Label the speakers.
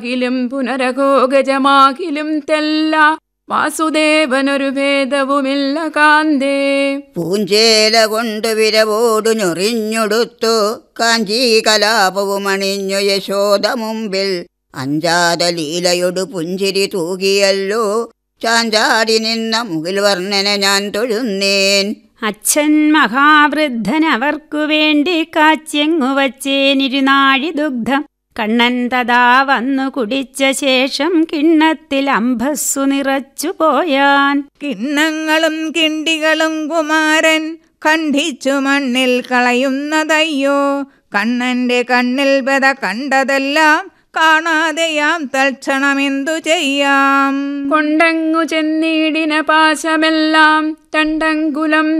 Speaker 1: ിലും പുനരഘോ ഗജമാകിലും തെല്ല വാസുദേവനൊരു ഭേദവുമില്ല കാന്തേ
Speaker 2: പൂഞ്ചേല കൊണ്ട് വിരവോടു ഞൊറിഞ്ഞൊടുത്തു കാഞ്ചീ കലാപവും അണിഞ്ഞു യശോദ മുമ്പിൽ അഞ്ചാത ലീലയൊടു പുഞ്ചിരി തൂകിയല്ലോ ചാഞ്ചാടി നിന്ന മുകിൽ വർണ്ണന ഞാൻ തൊഴുന്നേൻ
Speaker 3: അച്ഛൻ മഹാവൃദ്ധൻ അവർക്കു വേണ്ടി കാച്ചെങ്ങു വച്ചേനിരുനാഴി ദുഗ്ധം കണ്ണൻ തഥാ വന്നു കുടിച്ച ശേഷം കിണ്ണത്തിൽ അംഭസ്സു നിറച്ചു പോയാൻ
Speaker 4: കിണ്ണങ്ങളും കിണ്ടികളും കുമാരൻ ഖണ്ഡിച്ചു മണ്ണിൽ കളയുന്നതയ്യോ കണ്ണന്റെ കണ്ണിൽ ബത കണ്ടതെല്ലാം കാണാതെയാം തൽക്ഷണമെന്തു ചെയ്യാം
Speaker 1: കൊണ്ടങ്ങു ചെന്നീടിന പാശമെല്ലാം തണ്ടങ്കുലം